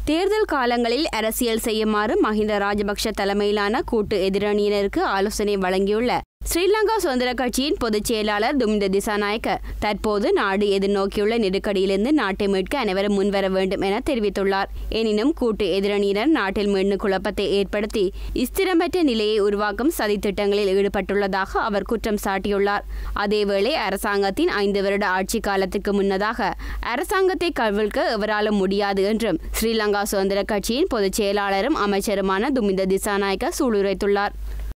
தேர்தல் காலங்களில் அரசியல் செய்யுமாறு மஹிந்த ராஜபக்ஷ தலைமையிலான கூட்டு எதிரணியினருக்கு ஆலோசனை வழங்கியுள்ள ஸ்ரீலங்கா சுதந்திர கட்சியின் பொதுச் செயலாளர் துமிந்த திசாநாயக்க தற்போது நாடு எதிர்நோக்கியுள்ள நெருக்கடியிலிருந்து நாட்டை மீட்க அனைவரும் முன்வர வேண்டும் என தெரிவித்துள்ளார் எனினும் கூட்டு எதிரணியினர் நாட்டில் மீண்டும் குழப்பத்தை ஏற்படுத்தி ஸ்திரமற்ற நிலையை உருவாக்கும் சதி திட்டங்களில் ஈடுபட்டுள்ளதாக அவர் குற்றம் சாட்டியுள்ளார் அதேவேளை அரசாங்கத்தின் ஐந்து வருட ஆட்சி காலத்துக்கு முன்னதாக அரசாங்கத்தை கவிழ்க்க எவராலும் முடியாது என்றும் ஸ்ரீலங்கா சுதந்திர கட்சியின் பொதுச் செயலாளரும் அமைச்சருமான துமிந்த திசாநாயக்க சூளுரைத்துள்ளார்